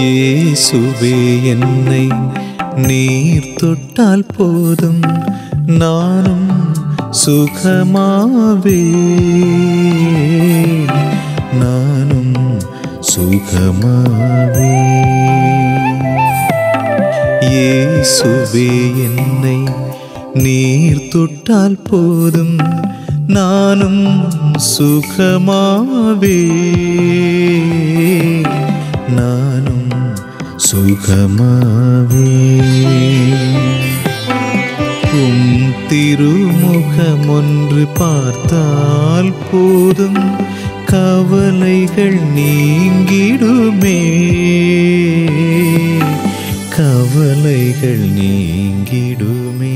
இயேசுவே என்னை நீர் தொட்டால் போதும் நானும் சுகமாவே நானும் சுகமாவே இயேசுவே என்னை நீர் தொட்டால் போதும் நானும் சுகமாவே நானும் சுகமாவே உம் திருமுகம் ஒன்று பார்த்தால் போதும் கவலைகள் நீங்கிடுமே கவலைகள் நீங்கிடுமே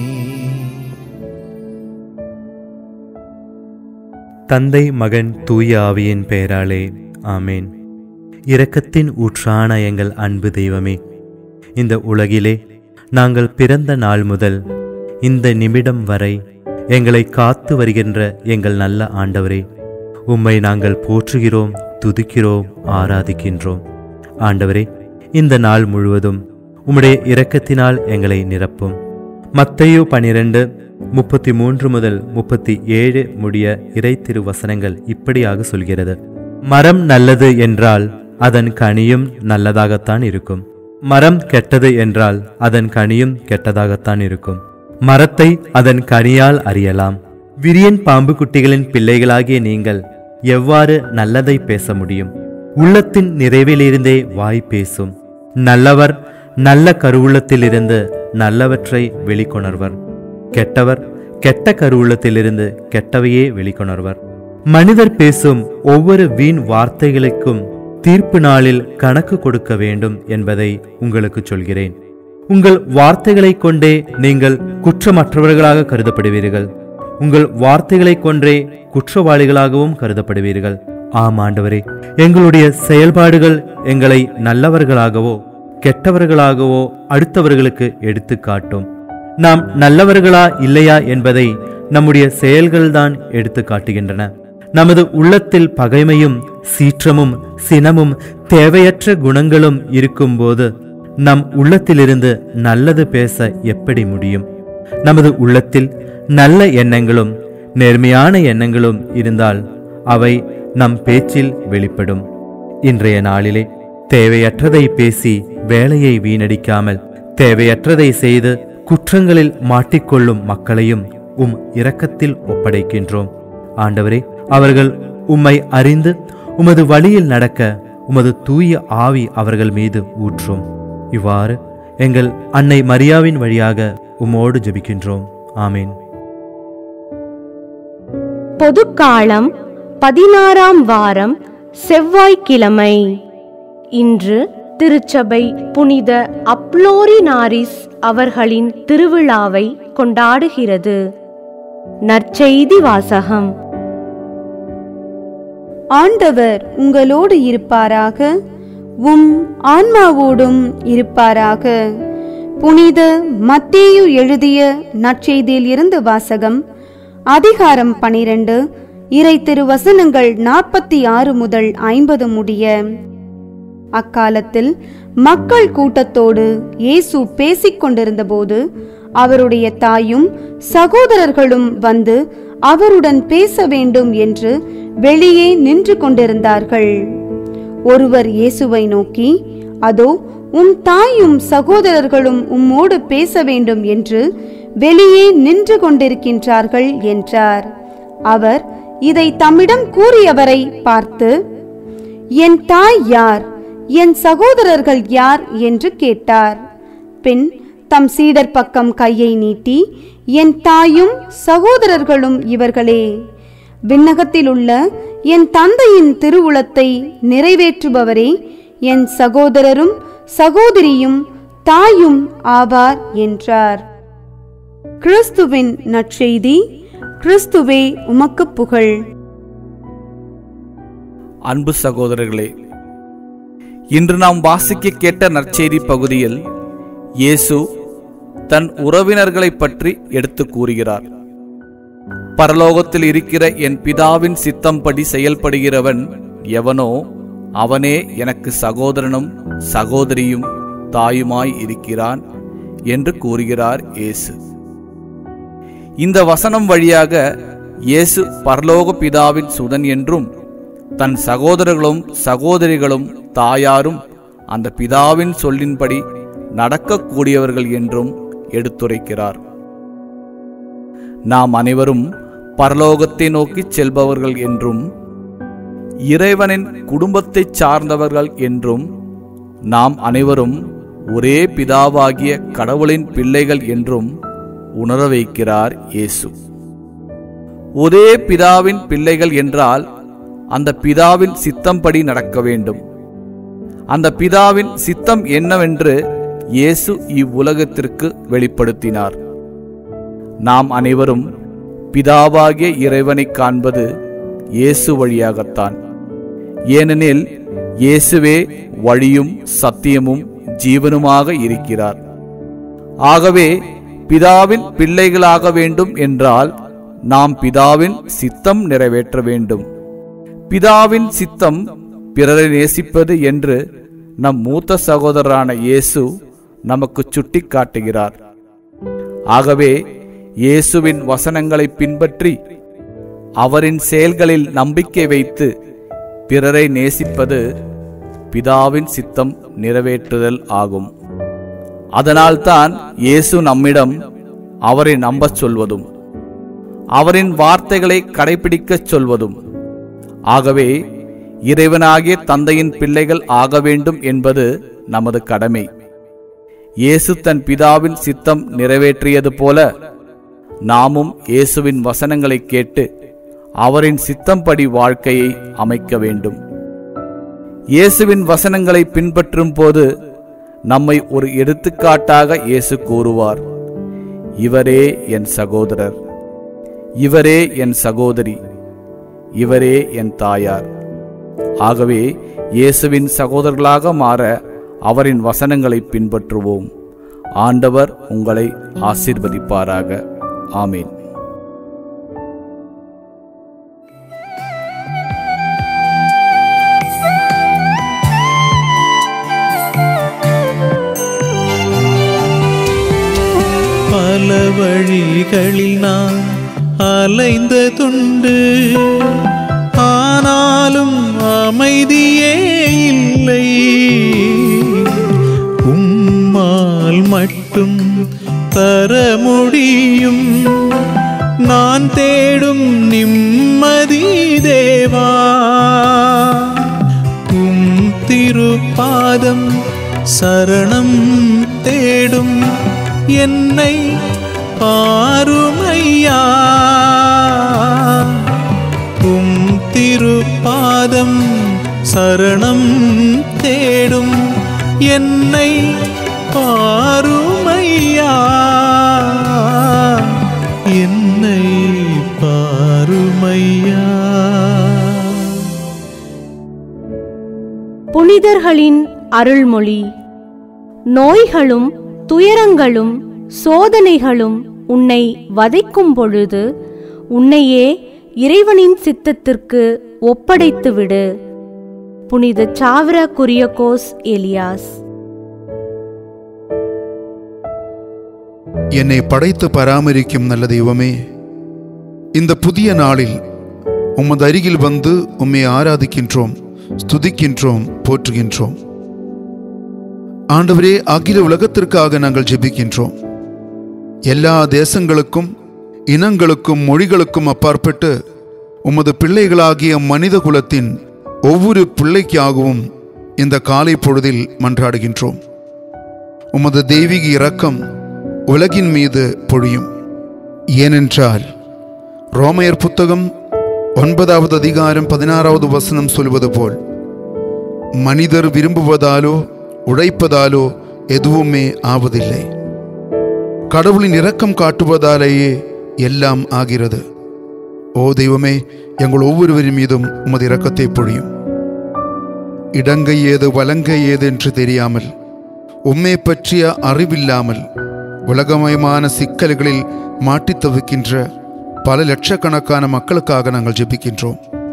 தந்தை மகன் தூய ஆவியின் பெயராலே ஆமேன் இரக்கத்தின் ஊற்றான எங்கள் அன்பு தெய்வமே இந்த உலகிலே நாங்கள் பிறந்த நாள் முதல் இந்த நிமிடம் வரை எங்களை காத்து வருகின்ற எங்கள் நல்ல ஆண்டவரே உம்மை நாங்கள் போற்றுகிறோம் துதிக்கிறோம் ஆராதிக்கின்றோம் ஆண்டவரே இந்த நாள் முழுவதும் உம்முடைய இரக்கத்தினால் எங்களை நிரப்பும் மத்தையோ பனிரெண்டு முப்பத்தி மூன்று முதல் முப்பத்தி ஏழு முடிய இறை திருவசனங்கள் இப்படியாக சொல்கிறது மரம் நல்லது என்றால் அதன் கனியும் நல்லதாகத்தான் இருக்கும் மரம் கெட்டது என்றால் அதன் கனியும் கெட்டதாகத்தான் இருக்கும் மரத்தை அதன் கனியால் அறியலாம் விரியன் பாம்பு குட்டிகளின் பிள்ளைகளாகிய நீங்கள் எவ்வாறு நல்லதை பேச முடியும் உள்ளத்தின் நிறைவிலிருந்தே வாய் பேசும் நல்லவர் நல்ல கருவுள்ளத்திலிருந்து நல்லவற்றை வெளிக்கொணர்வர் கெட்டவர் கெட்ட கருவுள்ளத்திலிருந்து கெட்டவையே வெளிக்கொணர்வர் மனிதர் பேசும் ஒவ்வொரு வீண் வார்த்தைகளுக்கும் தீர்ப்பு நாளில் கணக்கு கொடுக்க வேண்டும் என்பதை உங்களுக்கு சொல்கிறேன் உங்கள் வார்த்தைகளைக் கொண்டே நீங்கள் குற்றமற்றவர்களாக கருதப்படுவீர்கள் உங்கள் வார்த்தைகளைக் கொன்றே குற்றவாளிகளாகவும் கருதப்படுவீர்கள் ஆம் ஆண்டவரே எங்களுடைய செயல்பாடுகள் எங்களை நல்லவர்களாகவோ கெட்டவர்களாகவோ அடுத்தவர்களுக்கு எடுத்து காட்டும் நாம் நல்லவர்களா இல்லையா என்பதை நம்முடைய செயல்கள்தான் எடுத்து காட்டுகின்றன நமது உள்ளத்தில் பகைமையும் சீற்றமும் சினமும் தேவையற்ற குணங்களும் இருக்கும்போது நம் உள்ளத்திலிருந்து நல்லது பேச எப்படி முடியும் நமது உள்ளத்தில் நல்ல எண்ணங்களும் நேர்மையான எண்ணங்களும் இருந்தால் அவை நம் பேச்சில் வெளிப்படும் இன்றைய நாளிலே தேவையற்றதை பேசி வேலையை வீணடிக்காமல் தேவையற்றதை செய்து குற்றங்களில் மாட்டிக்கொள்ளும் மக்களையும் உம் இரக்கத்தில் ஒப்படைக்கின்றோம் ஆண்டவரே அவர்கள் உம்மை அறிந்து உமது வழியில் நடக்க உமது தூய ஆவி அவர்கள் மீது ஊற்றும் இவ்வாறு எங்கள் அன்னை மரியாவின் வழியாக உம்மோடு ஜெபிக்கின்றோம் ஆமேன் பொதுக்காலம் பதினாறாம் வாரம் செவ்வாய்க்கிழமை இன்று திருச்சபை புனித அப்ளோரினாரிஸ் அவர்களின் திருவிழாவை கொண்டாடுகிறது நற்செய்தி வாசகம் ஆண்டவர் உங்களோடு இருப்பாராக உம் ஆன்மாவோடும் இருப்பாராக புனித மத்தேயு எழுதிய நற்செய்தியில் இருந்து வாசகம் அதிகாரம் பனிரெண்டு இறை திருவசனங்கள் நாற்பத்தி ஆறு முதல் ஐம்பது முடிய அக்காலத்தில் மக்கள் கூட்டத்தோடு இயேசு பேசிக் கொண்டிருந்தபோது அவருடைய தாயும் சகோதரர்களும் வந்து அவருடன் பேச வேண்டும் என்று வெளியே நின்று கொண்டிருந்தார்கள் ஒருவர் இயேசுவை நோக்கி அதோ உம் தாயும் சகோதரர்களும் உம்மோடு பேச வேண்டும் என்று வெளியே நின்று கொண்டிருக்கின்றார்கள் என்றார் அவர் இதை தம்மிடம் கூறியவரை பார்த்து என் தாய் யார் என் சகோதரர்கள் யார் என்று கேட்டார் பின் தம் சீடர் பக்கம் கையை நீட்டி என் தாயும் சகோதரர்களும் இவர்களே விண்ணகத்தில் உள்ள என் தந்தையின் திருவுளத்தை நிறைவேற்றுபவரே என் சகோதரரும் சகோதரியும் தாயும் ஆவார் என்றார் கிறிஸ்துவின் நற்செய்தி கிறிஸ்துவே உமக்கு புகழ் அன்பு சகோதரர்களே இன்று நாம் வாசிக்க கேட்ட நற்செய்தி பகுதியில் இயேசு தன் உறவினர்களைப் பற்றி எடுத்து கூறுகிறார் பரலோகத்தில் இருக்கிற என் பிதாவின் சித்தம்படி செயல்படுகிறவன் எவனோ அவனே எனக்கு சகோதரனும் சகோதரியும் தாயுமாய் இருக்கிறான் என்று கூறுகிறார் இயேசு இந்த வசனம் வழியாக இயேசு பரலோக பிதாவின் சுதன் என்றும் தன் சகோதரர்களும் சகோதரிகளும் தாயாரும் அந்த பிதாவின் சொல்லின்படி நடக்கக்கூடியவர்கள் என்றும் எடுத்துரைக்கிறார் நாம் அனைவரும் பரலோகத்தை நோக்கிச் செல்பவர்கள் என்றும் இறைவனின் குடும்பத்தைச் சார்ந்தவர்கள் என்றும் நாம் அனைவரும் ஒரே பிதாவாகிய கடவுளின் பிள்ளைகள் என்றும் உணர வைக்கிறார் இயேசு ஒரே பிதாவின் பிள்ளைகள் என்றால் அந்த பிதாவின் சித்தம்படி நடக்க வேண்டும் அந்த பிதாவின் சித்தம் என்னவென்று இயேசு இவ்வுலகத்திற்கு வெளிப்படுத்தினார் நாம் அனைவரும் பிதாவாகிய இறைவனை காண்பது இயேசு வழியாகத்தான் ஏனெனில் இயேசுவே வழியும் சத்தியமும் ஜீவனுமாக இருக்கிறார் ஆகவே பிதாவின் பிள்ளைகளாக வேண்டும் என்றால் நாம் பிதாவின் சித்தம் நிறைவேற்ற வேண்டும் பிதாவின் சித்தம் பிறரை நேசிப்பது என்று நம் மூத்த சகோதரரான இயேசு நமக்கு சுட்டிக் காட்டுகிறார் ஆகவே இயேசுவின் வசனங்களை பின்பற்றி அவரின் செயல்களில் நம்பிக்கை வைத்து பிறரை நேசிப்பது பிதாவின் சித்தம் நிறைவேற்றுதல் ஆகும் அதனால்தான் இயேசு நம்மிடம் அவரை நம்பச் சொல்வதும் அவரின் வார்த்தைகளை கடைபிடிக்கச் சொல்வதும் ஆகவே இறைவனாகிய தந்தையின் பிள்ளைகள் ஆக வேண்டும் என்பது நமது கடமை இயேசு தன் பிதாவின் சித்தம் நிறைவேற்றியது போல நாமும் இயேசுவின் வசனங்களை கேட்டு அவரின் சித்தம்படி வாழ்க்கையை அமைக்க வேண்டும் இயேசுவின் வசனங்களை பின்பற்றும் போது நம்மை ஒரு எடுத்துக்காட்டாக இயேசு கூறுவார் இவரே என் சகோதரர் இவரே என் சகோதரி இவரே என் தாயார் ஆகவே இயேசுவின் சகோதரர்களாக மாற அவரின் வசனங்களை பின்பற்றுவோம் ஆண்டவர் உங்களை ஆசீர்வதிப்பாராக ஆமீன் பல வழிகளில் நான் அலைந்ததுண்டு ஆனாலும் அமைதியே இல்லை உம்மால் மட்டும் தர முடியும் நான் தேடும் நிம்மதி தேவா உம் திருப்பாதம் சரணம் தேடும் என்னை பாருமையா உம் திருப்பாதம் சரணம் தேடும் என்னை பாருமையா என்னை பாருமையா புனிதர்களின் அருள்மொழி நோய்களும் துயரங்களும் சோதனைகளும் உன்னை வதைக்கும் பொழுது உன்னையே இறைவனின் சித்தத்திற்கு ஒப்படைத்துவிடு புனித சாவர குரியகோஸ் எலியாஸ் என்னை படைத்து பராமரிக்கும் நல்ல தெய்வமே இந்த புதிய நாளில் உமது அருகில் வந்து உம்மை ஆராதிக்கின்றோம் ஸ்துதிக்கின்றோம் போற்றுகின்றோம் ஆண்டவரே அகில உலகத்திற்காக நாங்கள் ஜெபிக்கின்றோம் எல்லா தேசங்களுக்கும் இனங்களுக்கும் மொழிகளுக்கும் அப்பாற்பட்டு உமது பிள்ளைகளாகிய மனித குலத்தின் ஒவ்வொரு பிள்ளைக்காகவும் இந்த காலை பொழுதில் மன்றாடுகின்றோம் உமது தெய்வீக இரக்கம் உலகின் மீது பொழியும் ஏனென்றால் ரோமையர் புத்தகம் ஒன்பதாவது அதிகாரம் பதினாறாவது வசனம் சொல்வது போல் மனிதர் விரும்புவதாலோ உழைப்பதாலோ எதுவுமே ஆவதில்லை கடவுளின் இரக்கம் காட்டுவதாலேயே எல்லாம் ஆகிறது ஓ தெய்வமே எங்கள் ஒவ்வொருவரின் மீதும் உமது இரக்கத்தை பொழியும் இடங்கை ஏது வலங்கை ஏது என்று தெரியாமல் உம்மை பற்றிய அறிவில்லாமல் உலகமயமான சிக்கல்களில் மாட்டித் தவிக்கின்ற பல லட்சக்கணக்கான மக்களுக்காக நாங்கள் ஜெபிக்கின்றோம்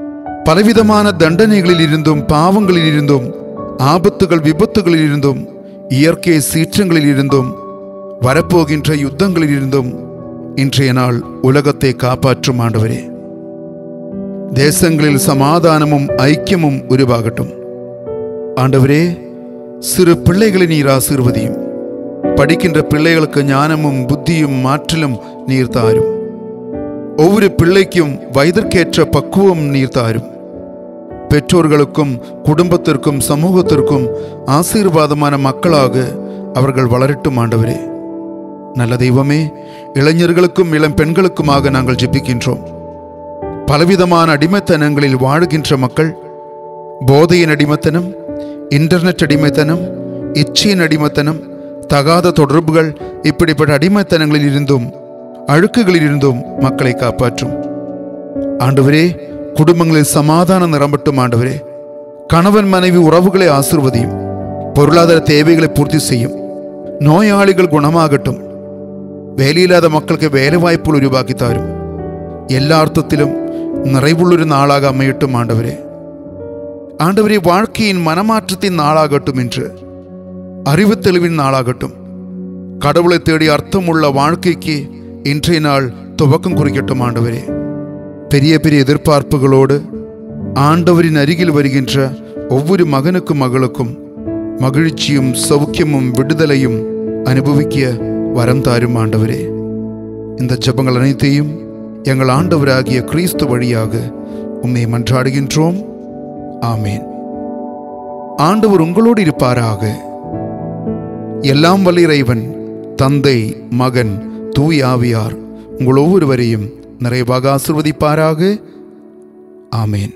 பலவிதமான தண்டனைகளில் இருந்தும் பாவங்களில் இருந்தும் ஆபத்துகள் விபத்துகளில் இருந்தும் இயற்கை சீற்றங்களில் இருந்தும் வரப்போகின்ற யுத்தங்களில் இருந்தும் இன்றைய நாள் உலகத்தை காப்பாற்றும் ஆண்டவரே தேசங்களில் சமாதானமும் ஐக்கியமும் உருவாகட்டும் ஆண்டவரே சிறு பிள்ளைகளை நீர் ஆசீர்வதியும் படிக்கின்ற பிள்ளைகளுக்கு ஞானமும் புத்தியும் மாற்றலும் நீர் தாரும் ஒவ்வொரு பிள்ளைக்கும் வயதிற்கேற்ற பக்குவம் நீர் தாரும் பெற்றோர்களுக்கும் குடும்பத்திற்கும் சமூகத்திற்கும் ஆசீர்வாதமான மக்களாக அவர்கள் வளரட்டும் ஆண்டவரே நல்ல தெய்வமே இளைஞர்களுக்கும் இளம் பெண்களுக்குமாக நாங்கள் ஜெபிக்கின்றோம் பலவிதமான அடிமைத்தனங்களில் வாழுகின்ற மக்கள் போதையின் அடிமைத்தனம் இன்டர்நெட் அடிமைத்தனம் இச்சையின் அடிமைத்தனம் தகாத தொடர்புகள் இப்படிப்பட்ட அடிமைத்தனங்களில் இருந்தும் அழுக்குகளில் இருந்தும் மக்களை காப்பாற்றும் ஆண்டவரே குடும்பங்களில் சமாதானம் நிரம்பட்டும் ஆண்டவரே கணவன் மனைவி உறவுகளை ஆசிர்வதியும் பொருளாதார தேவைகளை பூர்த்தி செய்யும் நோயாளிகள் குணமாகட்டும் വേലയില്ലാത്ത മക്കൾക്ക് വേല വായ്പകൾ ഉരുവാക്കി തരും എല്ലാ അർത്ഥത്തിലും நிறைவுள்ளொரு நாளாக அமையட்டும் ஆண்டவரே ஆண்டவரே வாழ்க்கையின் மனமாற்றத்தின் நாளாகட்டும் என்று அறிவு தெளிவின் நாளாகட்டும் கடவுளை தேடி அர்த்தமுள்ள வாழ்க்கைக்கு இன்றைய நாள் துவக்கம் குறிக்கட்டும் ஆண்டவரே பெரிய பெரிய எதிர்பார்ப்புகளோடு ஆண்டவரின் அருகில் வருகின்ற ஒவ்வொரு மகனுக்கும் மகளுக்கும் மகிழ்ச்சியும் சௌக்கியமும் விடுதலையும் அனுபவிக்க வரம் தாரும் ஆண்டவரே இந்த ஜெபங்கள் அனைத்தையும் எங்கள் ஆண்டவராகிய கிறிஸ்து வழியாக உம்மை மன்றாடுகின்றோம் ஆமேன் ஆண்டவர் உங்களோடு இருப்பாராக எல்லாம் வல்ல இறைவன் தந்தை மகன் தூய் ஆவியார் உங்கள் ஒவ்வொருவரையும் நிறைவாக ஆசிர்வதிப்பாராக ஆமேன்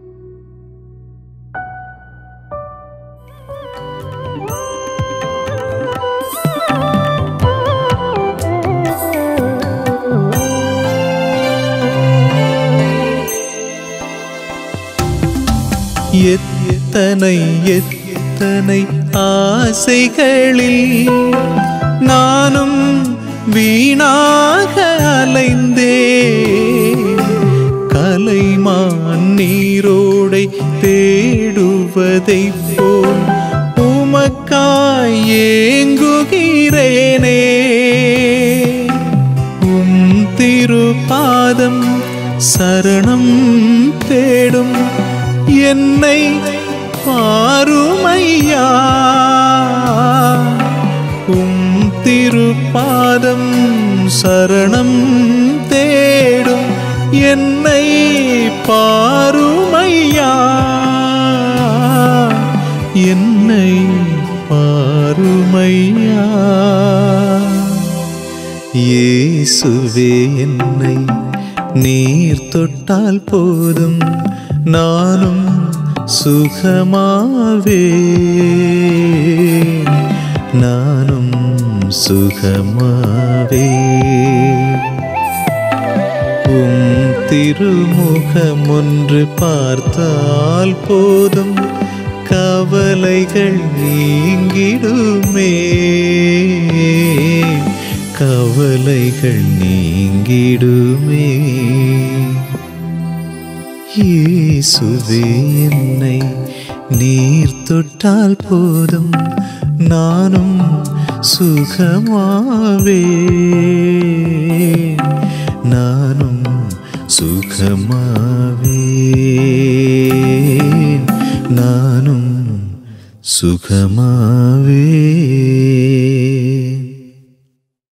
எத்தனை எத்தனை ஆசைகளில் நானும் வீணாக அலைந்தே கலைமான் நீரோடை தேடுவதைப் போல் உமக்காய் ஏங்குகிறேனே உம் திருபாதம் சரணம் தேடும் என்னை பாருமையா உம் திருப்பாதம் சரணம் தேடும் என்னை பாருமையா என்னை பாருமையா இயேசுவே என்னை நீர் தொட்டால் போதும் நானும் சுகமாவே நானும் சுகமாவே உம் திருமுகம் ஒன்று பார்த்தால் போதும் கவலைகள் நீங்கிடுமே கவலைகள் நீங்கிடுமே இயேசுவே என்னை நீர் தொட்டால் போதும் நானும் சுகமாவே நானும் சுகமாவே நானும் சுகமாவே